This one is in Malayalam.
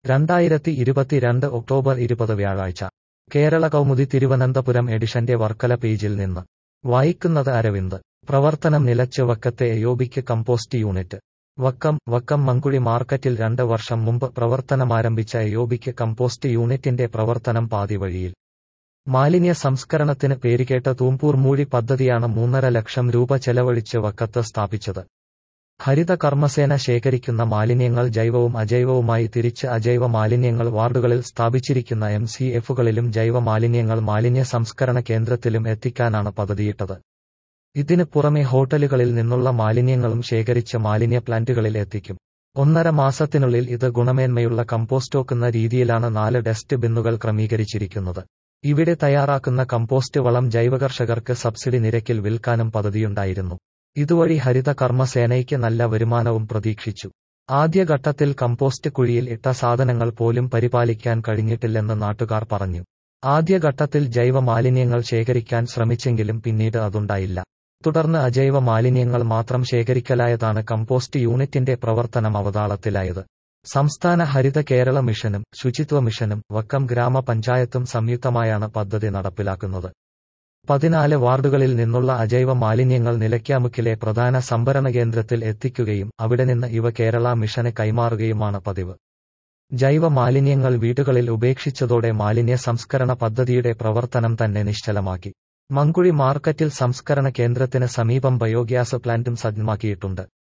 രണ്ടായിരത്തി ഇരുപത്തിരണ്ട് ഒക്ടോബർ ഇരുപത് വ്യാഴാഴ്ച കേരള കൗമുദി തിരുവനന്തപുരം എഡിഷന്റെ വർക്കല പേജിൽ നിന്ന് വായിക്കുന്നത് അരവിന്ദ് പ്രവർത്തനം നിലച്ച് വക്കത്തെ aerobic compost unit Vakkom Vakkom Mankuzhi മാർക്കറ്റിൽ രണ്ട് വർഷം മുമ്പ് പ്രവർത്തനമാരംഭിച്ച എയോബിക്ക് കമ്പോസ്റ്റ് യൂണിറ്റിന്റെ പ്രവർത്തനം പാതിവഴിയിൽ മാലിന്യ സംസ്കരണത്തിന് പേരുകേട്ട തൂമ്പൂർ മൂഴി പദ്ധതിയാണ് മൂന്നര ലക്ഷം രൂപ ചെലവഴിച്ച് വക്കത്ത് സ്ഥാപിച്ചത് ഹരിത കർമ്മസേന ശേഖരിക്കുന്ന മാലിന്യങ്ങൾ ജൈവവും അജൈവവുമായി തിരിച്ച് അജൈവ മാലിന്യങ്ങൾ വാർഡുകളിൽ സ്ഥാപിച്ചിരിക്കുന്ന എം സി എഫുകളിലും ജൈവ മാലിന്യങ്ങൾ മാലിന്യ സംസ്കരണ കേന്ദ്രത്തിലും എത്തിക്കാനാണ് പദ്ധതിയിട്ടത് ഇതിന് പുറമെ ഹോട്ടലുകളിൽ നിന്നുള്ള മാലിന്യങ്ങളും ശേഖരിച്ച് മാലിന്യ പ്ലാന്റുകളിൽ എത്തിക്കും ഒന്നര മാസത്തിനുള്ളിൽ ഇത് ഗുണമേന്മയുള്ള കമ്പോസ്റ്റോക്കുന്ന രീതിയിലാണ് നാല് ഡസ്റ്റ് ബിന്നുകൾ ക്രമീകരിച്ചിരിക്കുന്നത് ഇവിടെ തയ്യാറാക്കുന്ന കമ്പോസ്റ്റ് വളം ജൈവകർഷകർക്ക് സബ്സിഡി നിരക്കിൽ വിൽക്കാനും പദ്ധതിയുണ്ടായിരുന്നു ഇതുവഴി ഹരിത കർമ്മസേനയ്ക്ക് നല്ല വരുമാനവും പ്രതീക്ഷിച്ചു ആദ്യഘട്ടത്തിൽ കമ്പോസ്റ്റ് കുഴിയിൽ ഇട്ട സാധനങ്ങൾ പോലും പരിപാലിക്കാൻ കഴിഞ്ഞിട്ടില്ലെന്ന് നാട്ടുകാർ പറഞ്ഞു ആദ്യഘട്ടത്തിൽ ജൈവ മാലിന്യങ്ങൾ ശേഖരിക്കാൻ ശ്രമിച്ചെങ്കിലും പിന്നീട് അതുണ്ടായില്ല തുടർന്ന് അജൈവ മാലിന്യങ്ങൾ മാത്രം ശേഖരിക്കലായതാണ് കമ്പോസ്റ്റ് യൂണിറ്റിന്റെ പ്രവർത്തനം അവതാളത്തിലായത് സംസ്ഥാന ഹരിത കേരള മിഷനും ശുചിത്വ മിഷനും വക്കം ഗ്രാമപഞ്ചായത്തും സംയുക്തമായാണ് പദ്ധതി നടപ്പിലാക്കുന്നത് പതിനാല് വാർഡുകളിൽ നിന്നുള്ള അജൈവ മാലിന്യങ്ങൾ നിലയ്ക്കാമുക്കിലെ പ്രധാന സംഭരണ കേന്ദ്രത്തിൽ എത്തിക്കുകയും അവിടെ നിന്ന് ഇവ കേരള മിഷന് കൈമാറുകയുമാണ് പതിവ് ജൈവ മാലിന്യങ്ങൾ വീടുകളിൽ ഉപേക്ഷിച്ചതോടെ മാലിന്യ സംസ്കരണ പദ്ധതിയുടെ പ്രവർത്തനം തന്നെ നിശ്ചലമാക്കി മങ്കുഴി മാർക്കറ്റിൽ സംസ്കരണ കേന്ദ്രത്തിന് സമീപം ബയോഗ്യാസ് പ്ലാന്റും സജ്ജമാക്കിയിട്ടുണ്ട്